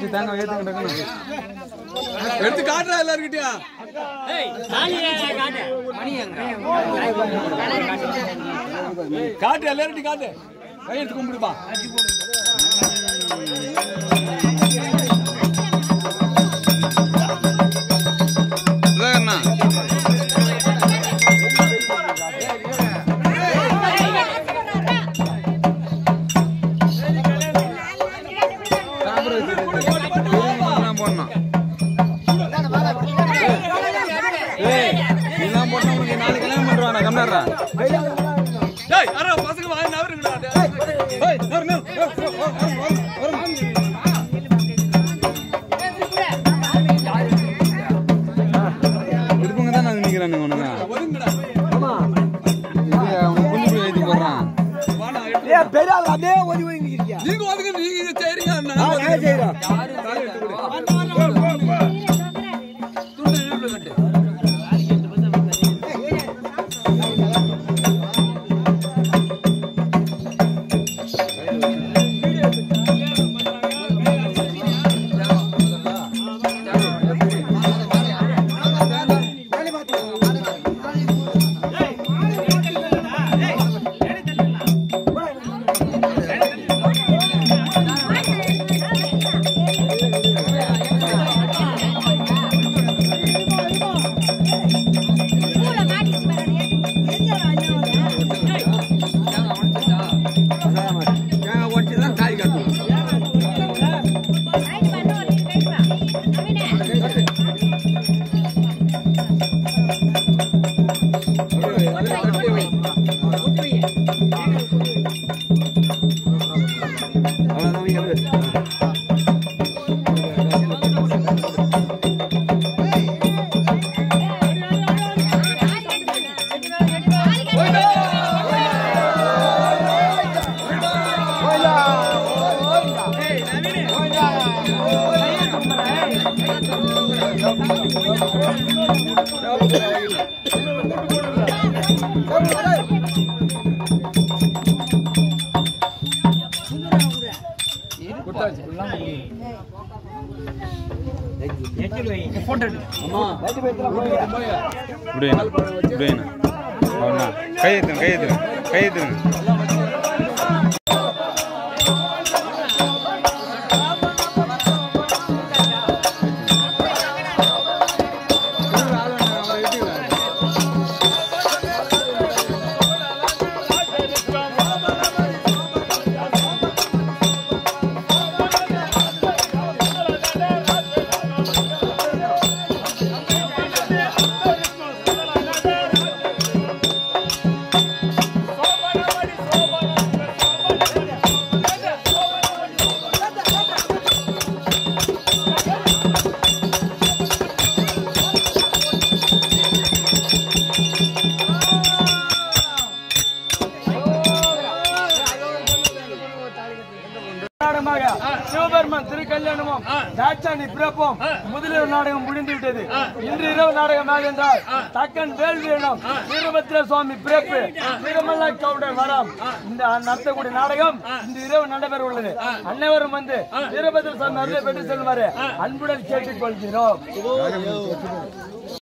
வச்சு தேங்காய் ஏத்துக்கிட்டு எடுத்து காட்டுறா எல்லாருக்கிட்டயா காட்டு எல்லார்கிட்டையும் காட்டு கையெழுத்து கும்பிடுப்பா அண்ணா போடணும் ஏய் நீலாம் போட்டா உனக்கு நாளைக்கு கல்யாணம் பண்றானா கம்னாரா டேய் அரே பசங்க வாங்க நவருங்கடா டேய் நவரு நவரு இருப்பங்க தான் நான் நிக்கிறானுங்க உனங்க இது அவன் புள்ளி போய் எழுதி போடுறான் ஏன் பெரிய ஆள் அதே ஒதி ஒதுங்கி இருக்கியா நீங்க ஒதுங்க நீங்க இது செய்றீங்க நான் என்ன செய்யறோம் ஒட்டிதான் காய் காட்டும் இப்படியா இப்படியா அவனா கையெழுத்துங்க கையெழுத்துங்க கையெழுத்துங்க நாடகமாக சிவபெருமான் திருக்கல்யாணமும் தாட்சாணி பிறப்பும் முதலிரவு நாடகம் முடிந்து விட்டது இன்று இரவு நாடகமாக என்றால் தக்கன் வேள்வி எனும் வீரபத்ர சுவாமி பிறப்பு திருமல்ல கவுடர் வரம் இந்த நடத்தக்கூடிய நாடகம் இன்று இரவு நடைபெற உள்ளது அனைவரும் வந்து வீரபத்ர சுவாமி அருளை பெற்று செல்வாரு அன்புடன் கேட்டுக் கொள்கிறோம்